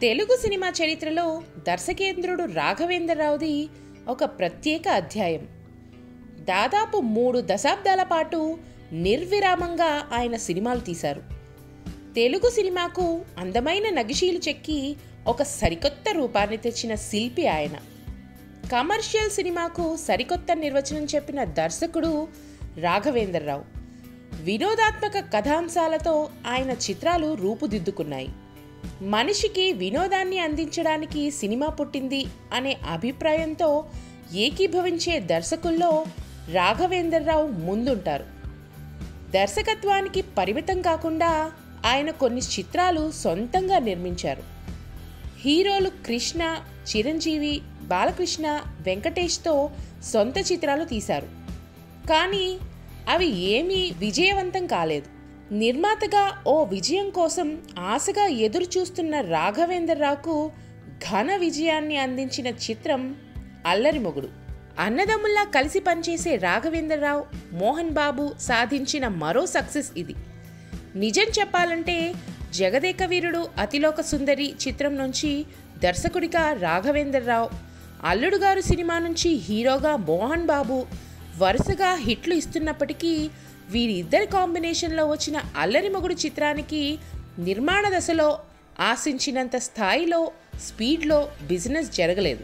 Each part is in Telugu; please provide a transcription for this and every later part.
తెలుగు సినిమా చరిత్రలో దర్శకేంద్రుడు రాఘవేంద్రరావుది ఒక ప్రత్యేక అధ్యాయం దాదాపు మూడు దశాబ్దాల పాటు నిర్విరామంగా ఆయన సినిమాలు తీశారు తెలుగు సినిమాకు అందమైన నగిషీలు చెక్కి ఒక సరికొత్త రూపాన్ని తెచ్చిన శిల్పి ఆయన కమర్షియల్ సినిమాకు సరికొత్త నిర్వచనం చెప్పిన దర్శకుడు రాఘవేంద్రరావు వినోదాత్మక కథాంశాలతో ఆయన చిత్రాలు రూపుదిద్దుకున్నాయి మనిషికి వినోదాన్ని అందించడానికి సినిమా పుట్టింది అనే అభిప్రాయంతో ఏకీభవించే దర్శకుల్లో రాఘవేంద్రరావు ముందుంటారు దర్శకత్వానికి పరిమితం కాకుండా ఆయన కొన్ని చిత్రాలు సొంతంగా నిర్మించారు హీరోలు కృష్ణ చిరంజీవి బాలకృష్ణ వెంకటేష్తో సొంత చిత్రాలు తీశారు కానీ అవి ఏమీ విజయవంతం కాలేదు నిర్మాతగా ఓ విజయం కోసం ఆశగా ఎదురు చూస్తున్న రాఘవేంద్రరావుకు ఘన విజయాన్ని అందించిన చిత్రం అల్లరి మొగుడు అన్నదమ్ముల్లా కలిసి పనిచేసే రాఘవేంద్రరావు మోహన్ బాబు సాధించిన మరో సక్సెస్ ఇది నిజం చెప్పాలంటే జగదేక వీరుడు అతిలోక సుందరి చిత్రం నుంచి దర్శకుడిగా రాఘవేంద్రరావు అల్లుడు గారు సినిమా నుంచి హీరోగా మోహన్ బాబు వరుసగా హిట్లు ఇస్తున్నప్పటికీ వీరిద్దరి కాంబినేషన్లో వచ్చిన అల్లరి మొగుడు చిత్రానికి నిర్మాణ దశలో ఆశించినంత స్థాయిలో స్పీడ్లో బిజినెస్ జరగలేదు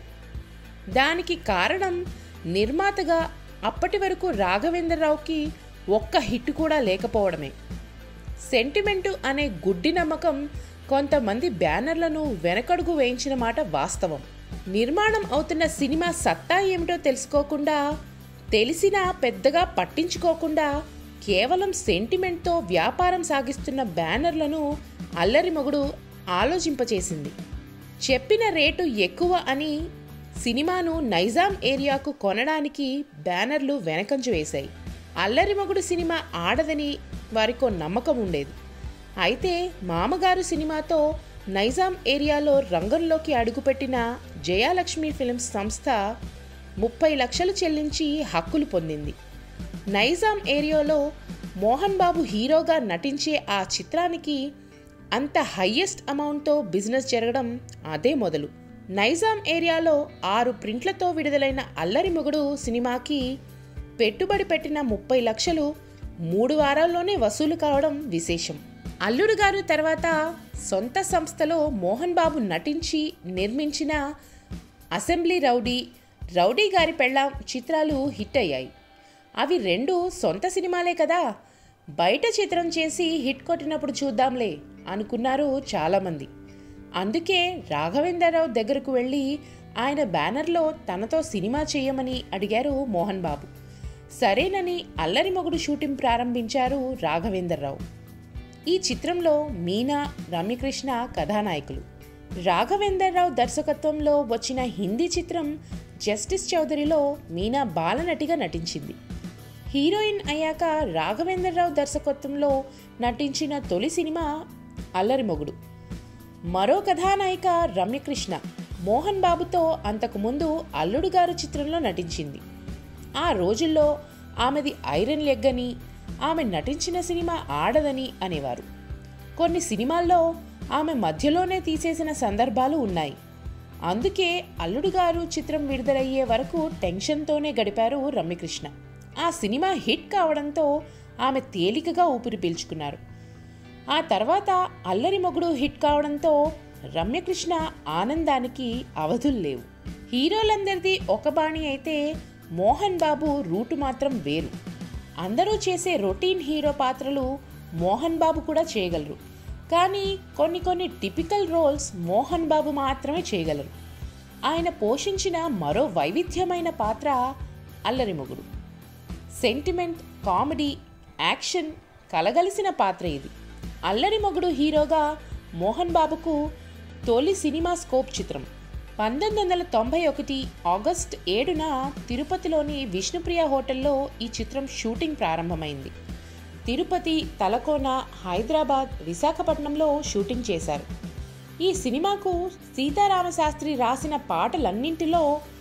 దానికి కారణం నిర్మాతగా అప్పటి వరకు రాఘవేంద్రరావుకి ఒక్క హిట్ కూడా లేకపోవడమే సెంటిమెంటు అనే గుడ్డి నమ్మకం కొంతమంది బ్యానర్లను వెనకడుగు వేయించిన మాట వాస్తవం నిర్మాణం అవుతున్న సినిమా సత్తా ఏమిటో తెలుసుకోకుండా తెలిసినా పెద్దగా పట్టించుకోకుండా కేవలం సెంటిమెంట్తో వ్యాపారం సాగిస్తున్న బ్యానర్లను అల్లరి మొగుడు ఆలోచింపచేసింది చెప్పిన రేటు ఎక్కువ అని సినిమాను నైజాం ఏరియాకు కొనడానికి బ్యానర్లు వెనకంజు వేశాయి అల్లరి మొగుడు సినిమా ఆడదని వారికో నమ్మకం ఉండేది అయితే మామగారు సినిమాతో నైజాం ఏరియాలో రంగంలోకి అడుగుపెట్టిన జయాలక్ష్మి ఫిల్మ్స్ సంస్థ ముప్పై లక్షలు చెల్లించి హక్కులు పొందింది నైజాం ఏరియాలో మోహన్ బాబు హీరోగా నటించే ఆ చిత్రానికి అంత హయ్యెస్ట్ అమౌంట్తో బిజినెస్ జరగడం అదే మొదలు నైజాం ఏరియాలో ఆరు ప్రింట్లతో విడుదలైన అల్లరి మొగుడు సినిమాకి పెట్టుబడి పెట్టిన ముప్పై లక్షలు మూడు వారాల్లోనే వసూలు కావడం విశేషం అల్లుడు గారు తర్వాత సొంత సంస్థలో మోహన్ బాబు నటించి నిర్మించిన అసెంబ్లీ రౌడీ రౌడీ గారి పెళ్ళాం చిత్రాలు హిట్ అయ్యాయి అవి రెండు సొంత సినిమాలే కదా బయట చిత్రం చేసి హిట్ కొట్టినప్పుడు చూద్దాంలే అనుకున్నారు చాలామంది అందుకే రాఘవేంద్రరావు దగ్గరకు వెళ్ళి ఆయన బ్యానర్లో తనతో సినిమా చేయమని అడిగారు మోహన్ బాబు సరేనని అల్లరి మొగుడు షూటింగ్ ప్రారంభించారు రాఘవేంద్రరావు ఈ చిత్రంలో మీనా రమ్యకృష్ణ కథానాయకులు రాఘవేంద్రరావు దర్శకత్వంలో వచ్చిన హిందీ చిత్రం జస్టిస్ చౌదరిలో మీనా బాలనటిగా నటించింది హీరోయిన్ అయ్యాక రాఘవేంద్రరావు దర్శకత్వంలో నటించిన తొలి సినిమా అల్లరి మొగుడు మరో కథానాయిక రమ్యకృష్ణ మోహన్ బాబుతో అంతకుముందు అల్లుడు గారు చిత్రంలో నటించింది ఆ రోజుల్లో ఆమెది ఐరన్ లెగ్ అని ఆమె నటించిన సినిమా ఆడదని అనేవారు కొన్ని సినిమాల్లో ఆమె మధ్యలోనే తీసేసిన సందర్భాలు ఉన్నాయి అందుకే అల్లుడు గారు చిత్రం విడుదలయ్యే వరకు టెన్షన్తోనే గడిపారు రమ్యకృష్ణ ఆ సినిమా హిట్ కావడంతో ఆమె తేలికగా ఊపిరి పీల్చుకున్నారు ఆ తర్వాత అల్లరి మొగుడు హిట్ కావడంతో రమ్యకృష్ణ ఆనందానికి అవధులు లేవు హీరోలందరిది ఒక బాణి అయితే మోహన్ బాబు రూటు మాత్రం వేరు అందరూ చేసే రొటీన్ హీరో పాత్రలు మోహన్ బాబు కూడా చేయగలరు కానీ కొన్ని కొన్ని టిపికల్ రోల్స్ మోహన్ బాబు మాత్రమే చేయగలరు ఆయన పోషించిన మరో వైవిధ్యమైన పాత్ర అల్లరి మొగుడు సెంటిమెంట్ కామెడీ యాక్షన్ కలగలిసిన పాత్ర ఇది అల్లరి మొగుడు హీరోగా మోహన్ బాబుకు తొలి సినిమా స్కోప్ చిత్రం పంతొమ్మిది వందల తొంభై ఒకటి ఆగస్ట్ ఏడున తిరుపతిలోని విష్ణుప్రియ హోటల్లో ఈ చిత్రం షూటింగ్ ప్రారంభమైంది తిరుపతి తలకోన హైదరాబాద్ విశాఖపట్నంలో షూటింగ్ చేశారు ఈ సినిమాకు సీతారామశాస్త్రి రాసిన పాటలన్నింటిలో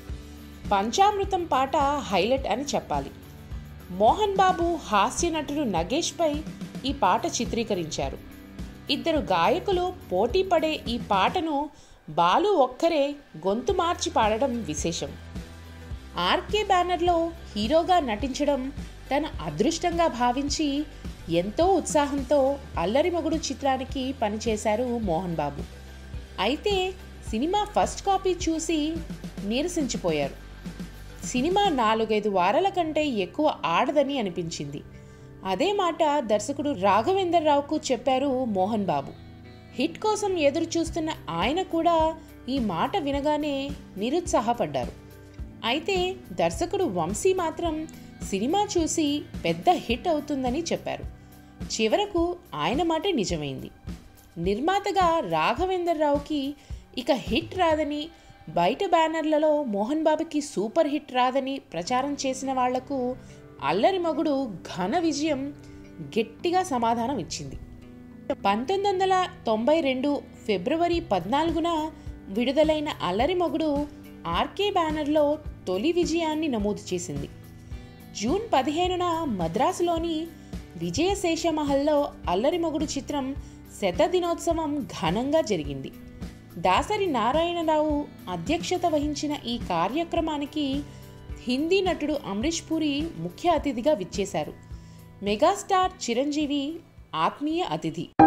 పంచామృతం పాట హైలైట్ అని చెప్పాలి మోహన్ బాబు హాస్య నటుడు నగేష్పై ఈ పాట చిత్రీకరించారు ఇద్దరు గాయకులు పోటీ పడే ఈ పాటను బాలు ఒక్కరే గొంతు మార్చి పాడడం విశేషం ఆర్కే బ్యానర్లో హీరోగా నటించడం తన అదృష్టంగా భావించి ఎంతో ఉత్సాహంతో అల్లరి మొగుడు చిత్రానికి పనిచేశారు మోహన్ బాబు అయితే సినిమా ఫస్ట్ కాపీ చూసి నీరసించిపోయారు సినిమా నాలుగైదు వారాల కంటే ఎక్కువ ఆడదని అనిపించింది అదే మాట దర్శకుడు రాఘవేందర్ రావుకు చెప్పారు మోహన్ బాబు హిట్ కోసం ఎదురు చూస్తున్న ఆయన కూడా ఈ మాట వినగానే నిరుత్సాహపడ్డారు అయితే దర్శకుడు వంశీ మాత్రం సినిమా చూసి పెద్ద హిట్ అవుతుందని చెప్పారు చివరకు ఆయన మాటే నిజమైంది నిర్మాతగా రాఘవేందర్ రావుకి ఇక హిట్ రాదని బయట బ్యానర్లలో మోహన్ బాబుకి సూపర్ హిట్ రాదని ప్రచారం చేసిన వాళ్లకు అల్లరి మగుడు ఘన విజయం గట్టిగా సమాధానం ఇచ్చింది పంతొమ్మిది వందల తొంభై రెండు ఫిబ్రవరి పద్నాలుగున విడుదలైన అల్లరి మొగుడు ఆర్కే బ్యానర్లో తొలి విజయాన్ని నమోదు చేసింది జూన్ పదిహేనున మద్రాసులోని విజయశేషమహల్లో అల్లరి మొగుడు చిత్రం శత దినోత్సవం ఘనంగా జరిగింది దాసరి నారాయణరావు అధ్యక్షత వహించిన ఈ కార్యక్రమానికి హిందీ నటుడు అమరీష్ పూరి ముఖ్య అతిథిగా విచ్చేశారు మెగాస్టార్ చిరంజీవి ఆత్మీయ అతిథి